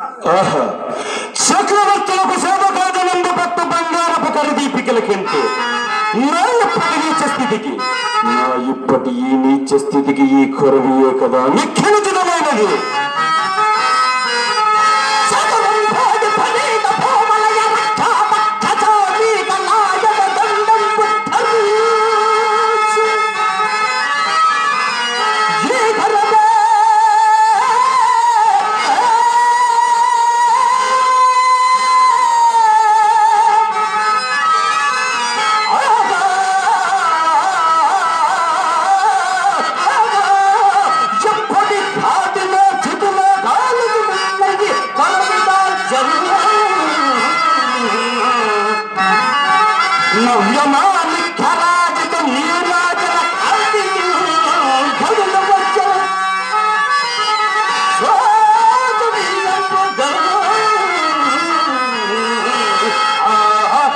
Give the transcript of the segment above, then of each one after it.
ఆహా చక్రవర్తులకు సేవకాదనందు పట్టు బంగారపు కరదీపికల కంటే నా ఇప్పటి నీచ స్థితికి నా ఇప్పటి ఈ నీచ స్థితికి ఈ కొరవియే కదా నిఖిలచితమైనది ఎప్పటి ఘాటిలో చితులో గాలికి ఉన్నది కొరవిగా నవ్యమాని ఖరాజిత నీరాజన కాంతి గడుల వచ్చ సోదరియందు గర్వం. ఆహా,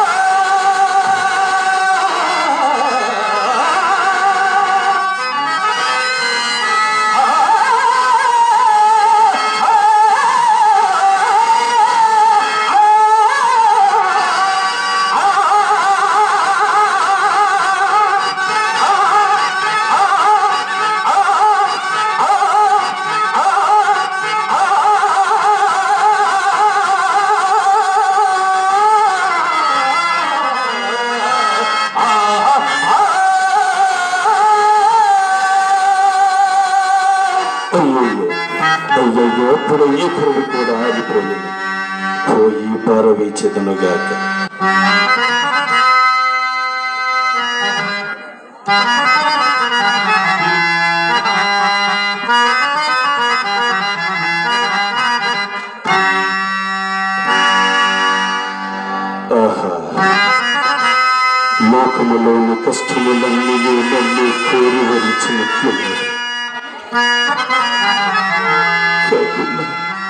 అయ్యయ్యో అయ్యయ్యో ఇప్పుడు ఈ పురుగు కూడా ఆగిపోయింది పోయి పారవేచేదనుగాక ఆహా లోకములోని కష్టములన్నీ నన్ను కోరి వరించినట్లున్నది కాకుండా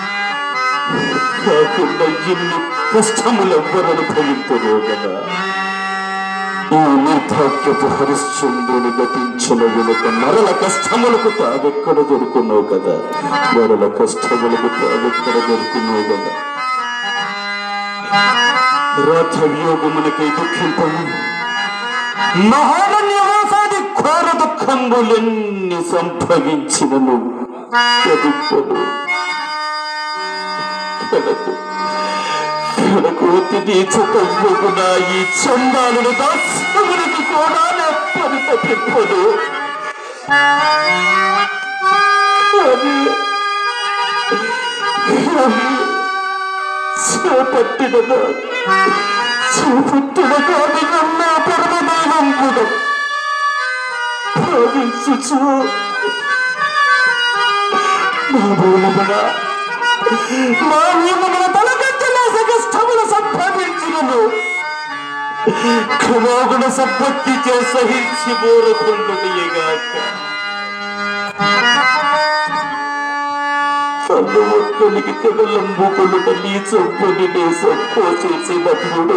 కాకుండా ఎన్ని కష్టములు ఎవ్వరు అనుభవించరు కదా ఈ నిర్భాగ్యపు హరిశ్చంద్రుని గతించిన వెనుక మరల కష్టములకు తావెక్కడ దొరుకున్నావు కదా మరల కష్టములకు తావెక్కడ దొరుకున్నావు కదా రథ వియోగమునకై దుఃఖింపను మహారణ్యవాసాది ఘోర దుఃఖంబులెన్ని సంభవించినను చదువుకోను కడకు కడకు అతి నీచతవ్వకున ఈ చందాలను దాస్యమునికి కూడా నెప్పని తప్పిపోదు అది అది చేపట్టిన చేపట్టిన కాని కన్నా పరమదైవం కూడా భావించుచు నా మూలమున నా మూలమున తలకెత్తలేస కష్టములు సంపాదించినను క్షమాగుణ సంపత్తి చే సహించి మోరకుండునియగాక కన్ను ఒక్కనికి తెగలంబు కొలుట నీ చొప్పుని నీ సొప్పు చేసినప్పుడు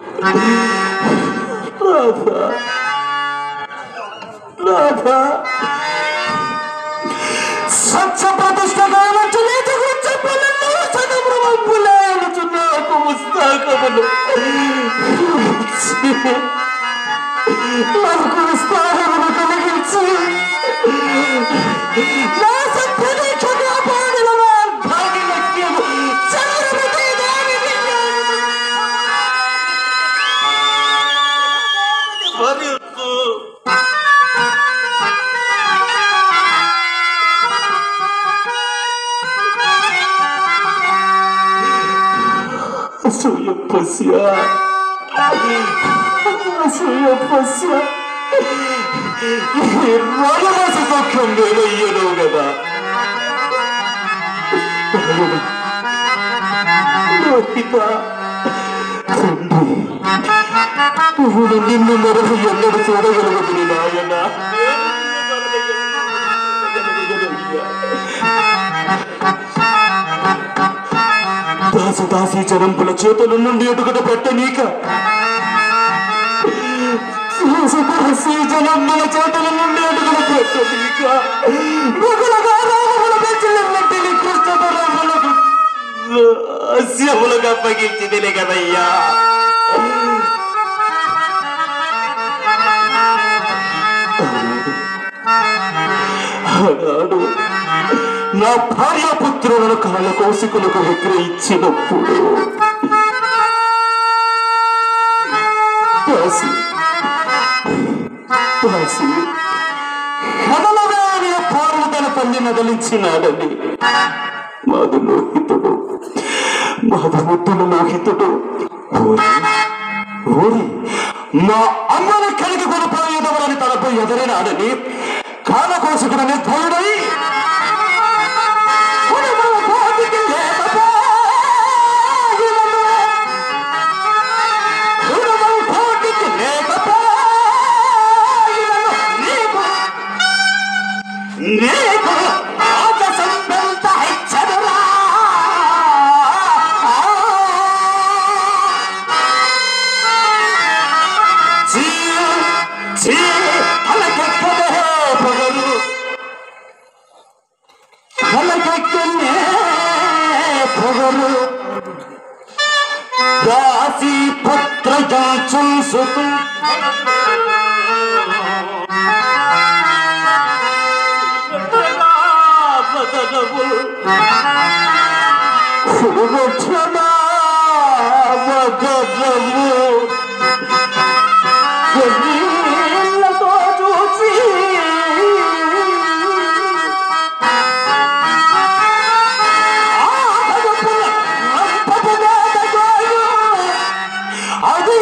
రాధా రాధా సత్య ప్రతిష్ట కావచ్చు నీతి గురించి చెప్పలను సదబ్రహ్మపులాయనుచు నాకు ముస్తాకములు నాకు విస్తారమును కలిగించి నా సత్యని క్షమాపణల భాగ్యలక్ష్యము చంద్రమతి దాని భరిస్తూ అసూయపస్య అసూయపస్య ఈ రాజవాస సౌఖ్యం వేలయ్యను కదా లోహిత తండ్రి నువ్వు నిన్ను మరొక ఎన్నడు చూడగలుగుతుంది నాయన దాసు దాసి చరంపుల చేతుల నుండి ఎటుకట పెట్టనీక దాసు దాసి జనంబుల చేతుల నుండి ఎటుకట పెట్టనీక మిగులుగా రామముల పెంచినట్టి కృష్ణతరములకు శవులకు అప్పగించిందిలే కదయ్యా ఆనాడు నా భార్యాపుత్రులను కాళ్ళ కోసికులకు విక్రయించినప్పుడు దాసి దాసి కదలరాని పార్వతన తల్లి నదలించినాడని మాది లోహితుడు మాది ముద్దుల లోహితుడు ఓరి ఓరి మా అమ్మని కలిగి కొనిపోయేదవరని తనపై ఎదరినాడని కాలకోశకుడు నిర్భయుడై కుటుంబం కోటికి లేకపోయినను, కుటుంబం కోటికి లేకపోయినను, నీకు నీకు రాజ సంబంధ హెచ్చరురా చీ చీ అలకెక్కదే పొగరు అలకెక్కనే పొగరు దాసి పుత్ర చూసుకు కురుక్షమా మగరము కన్నీళ్ళతో చూసి ఆ పదపుల రంపపు వేదగాయు అది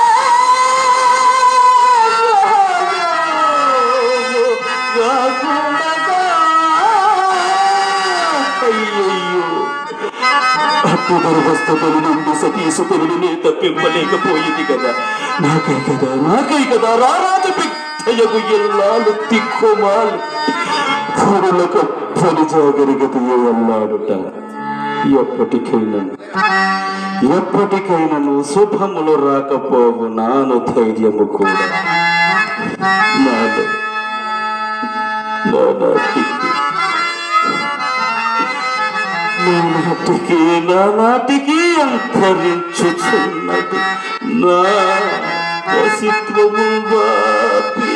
అయ్యయ్యో అప్పు గర్భస్థతలు నుండి సతీసుతులను నే తప్పింపలేకపోయింది కదా నాకై కదా నాకై కదా రారాజు పిట్టయగు ఎల్లాలు తిక్కుమాలు పురులకు పని జాగరిగతయే అన్నాడుట ఎప్పటికైనా ఎప్పటికైనను శుభములు రాకపోవు నాను ధైర్యము కూడా నాలో నా నాటికి నా నాటికి అంతరించుచున్నది నా అసిత్వము వాపి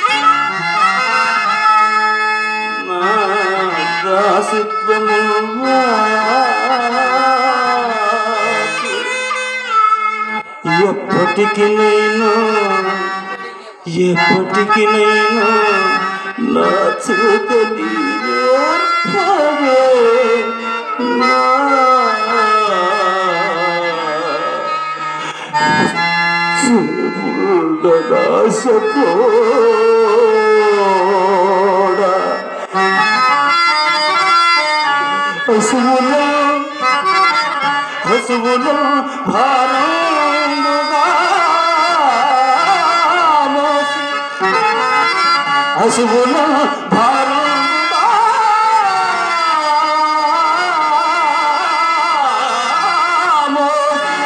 నా దాసిత్వము వాపి ఎప్పటికి నేను ఎప్పటికి నేను నా చూతని ఏర్పడే నా చూడదాసపోడా పశువులో పశువులో భారముగా మోసి పశువులో భారముగా మోసి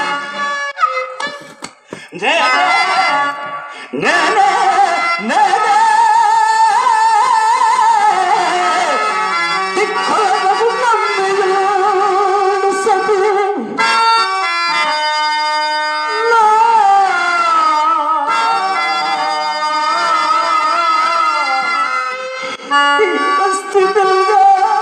నేనే నేనే నేనే దిక్కులకు నమ్మినాడు సతి నా స్థితిగా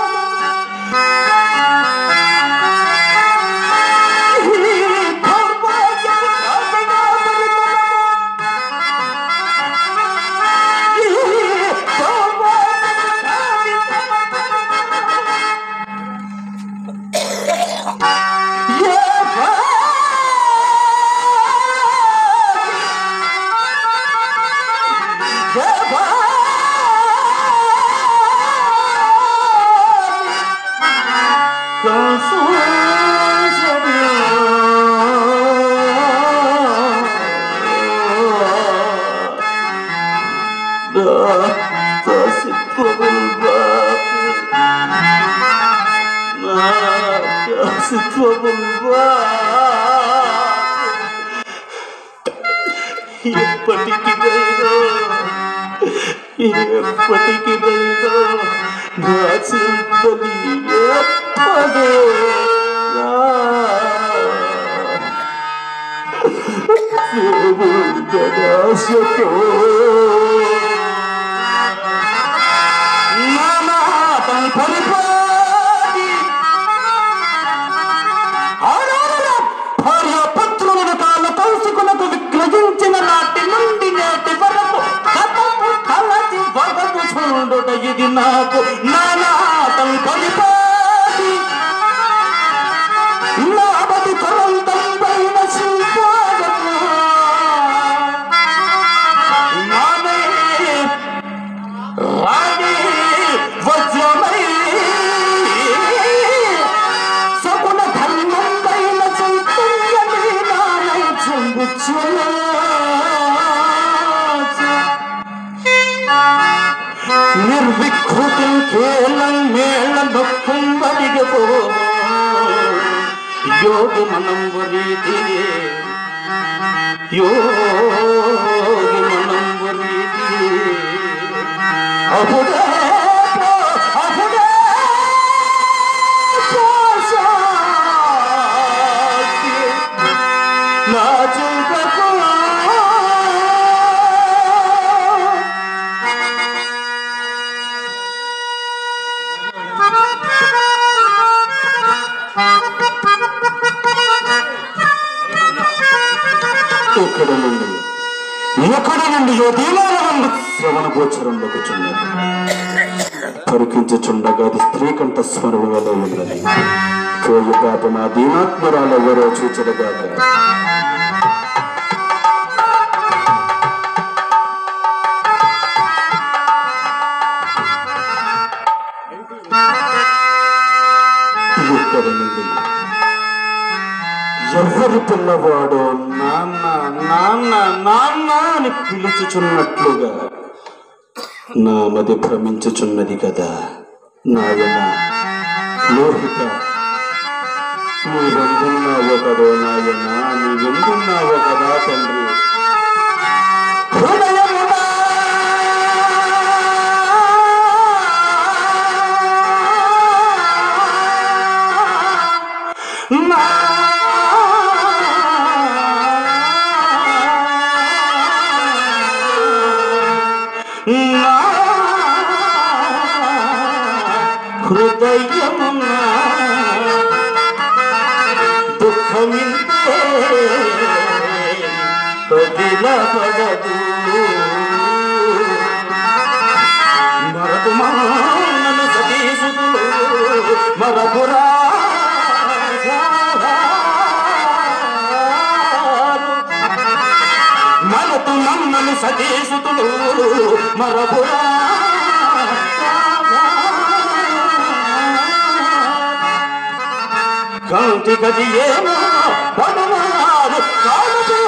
ఎప్పటికిదైనా ఎప్పటికిదైనా నా చింతని ఎప్పదో నా దేవుడనాశతో నానాటం పరిపాటి ఆడాడ భార్య పత్రులను తాను కౌసుకునకు విగ్రహించిన నాటి నుండి నేటి వరకు కథము కలచి వగదు చూడుట ఇది నాకు నానాటం పరిపాటి నాబది తరంతం పైన శిల్పాలకు నానే రాణి వజ్రమై సగుణ ధర్మం పైన చైతన్యమే నానై చుంబుచున్నా నిర్వికృతం కేలం మేళ దుఃఖం వరిగపో యోగి మనం వరీతియే యోగి మనం వరీతియే అప్పుడే అప్పుడే శాంతి నా చింతకు ఇక్కడ నుండి ఎక్కడ నుండి ఏ దీనాలను శ్రవణ గోచరం లగుచున్నది పరికించుచుండగా అది స్త్రీ కంఠ స్మరణలో ఉన్నది పోయి పాప నా దీనాత్మరాలు ఎవరో చూచడగాక ఇక్కడ నుండి ఎవరి పిల్లవాడో నాన్న నాన్న నాన్న అని పిలుచుచున్నట్లుగా నా మది భ్రమించుచున్నది కదా నాయన లోహిత నీవెందున్నావో కదో నాయన నీవెందున్నావో కదా తండ్రి హృదయమునా నా నా హృదయమునా దుఃఖమింతే పగదు మరతుమా నన్ను సతీసుతులు మరపురా మరతు మమ్మను సతీసుతులు మరపురా కాంతి గది ఏమో పడవారు కాలుతూ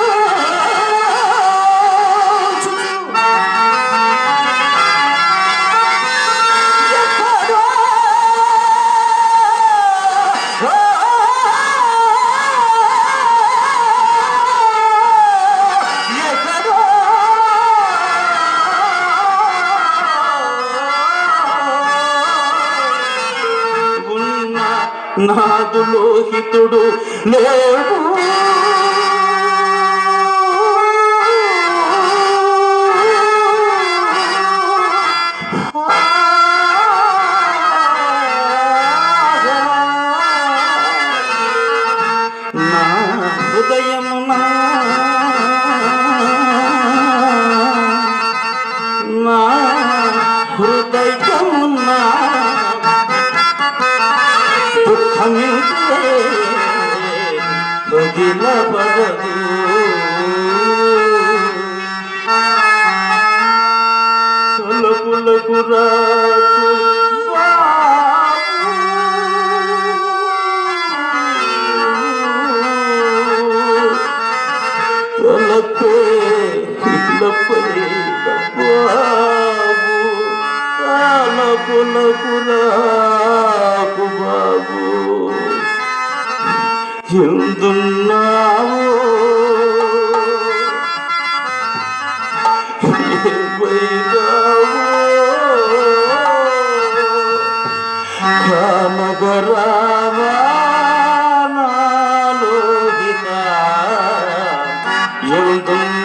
ఎక్కడో ఎక్కడో ఉన్న నాదు లోహితుడు లేడు నా హృదయమునా నా హృదయమునా దుఃఖమింతే వదిల పడదు తలపులకు రాకు తలపే ఇళ్ళపై బాబు తలపులకు రాకు బాబు ఎందున్నావో ఏమైనావో కానగరావా నా రేవంతం